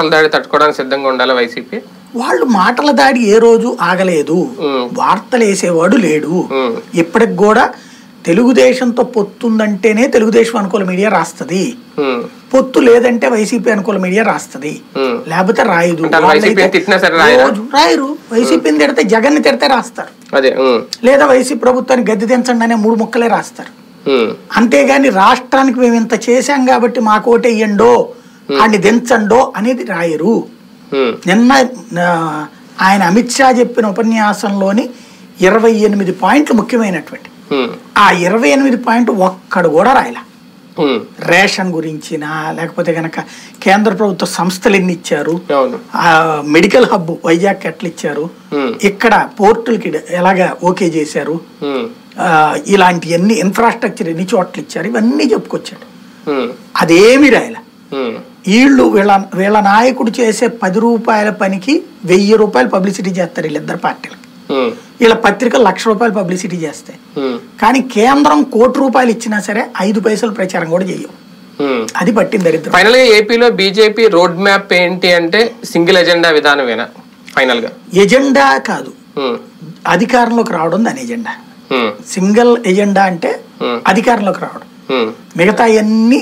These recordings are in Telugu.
మాటల దాడి తట్టుకోవడానికి సిద్ధంగా ఉండాలి వైసీపీ వాళ్ళు మాటల దాడి ఏ రోజు ఆగలేదు ఉమ్. వార్తలు వేసేవాడు లేడు ఉమ్. ఇప్పటికి కూడా తెలుగుదేశంతో పొత్తుందంటేనే తెలుగుదేశం అనుకూల మీడియా రాస్తుంది ఉమ్, పొత్తు లేదంటే వైసీపీ అనుకూల మీడియా రాస్తుంది ఉమ్. లేకపోతే రాయదు అంటే వైసీపీ వాళ్ళైతే తిట్టినా సరే రాయరా? రోజు రాయరు వైసీపీని తిడితే జగన్ ని తిడితే రాస్తారు అదే ఉమ్, లేదా వైసీపీ ప్రభుత్వాన్ని గద్దె దించండి అనే మూడు ముక్కలే రాస్తారు ఉమ్, అంతేగాని రాష్ట్రానికి మేము ఇంత చేశాం కాబట్టి మాకు ఓటేయండో ఆడిని దించండో అనేది రాయరు ఉమ్, నిన్న ఆ, ఆయన అమిత్ షా చెప్పిన ఉపన్యాసంలోని ఇరవై ఎనిమిది పాయింట్లు ముఖ్యమైనటువంటి ఉమ్, ఆ ఇరవై ఎనిమిది పాయింట్ ఒక్కడు కూడా రాయలా ఉమ్. రేషన్ గురించిన లేకపోతే గనక కేంద్ర ప్రభుత్వ సంస్థలు ఎన్ని ఇచ్చారు అవును ఆ మెడికల్ హబ్ వైజాగ్ ఎట్లా ఇచ్చారు ఉమ్, ఇక్కడ పోర్టులకి ఎలాగా ఓకే చేశారు ఉమ్, ఆ, ఇలాంటి ఎన్ని ఇన్ఫ్రాస్ట్రక్చర్ ఎన్ని చోట్ల ఇచ్చారు ఇవన్నీ చెప్పుకొచ్చాడు ఉమ్, అదేమి రాయల ఉమ్, వీళ్ళు వీళ్ళ వీళ్ళ నాయకుడు చేసే పది రూపాయల పనికి వెయ్యి రూపాయలు పబ్లిసిటీ చేస్తారు వీళ్ళిద్దరు పార్టీలు ఉమ్, వీళ్ళ పత్రికలు లక్ష రూపాయలు పబ్లిసిటీ చేస్తాయి ఉమ్, కానీ కేంద్రం కోటి రూపాయలు ఇచ్చినా సరే ఐదు పైసలు ప్రచారం కూడా చేయవు ఉమ్. అది పట్టింది దరిద్రం ఫైనల్ గా ఏపీలో బీజేపీ రోడ్ మ్యాప్ ఏంటి అంటే సింగిల్ ఎజెండా విధానమేనా ఫైనల్ గా ఎజెండా కాదు ఉమ్, అధికారంలోకి రావడం దాని ఎజెండా ఉమ్, సింగిల్ ఎజెండా అంటే Hmm. అధికారంలోకి రావడం ఉమ్, మిగతా అన్ని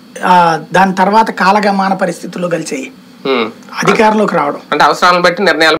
దాని తర్వాత కాలగమాన పరిస్థితుల్లో కలిసేయి ఉమ్. అధికారంలోకి రావడం అంటే అవసరాలను బట్టి నిర్ణయాలు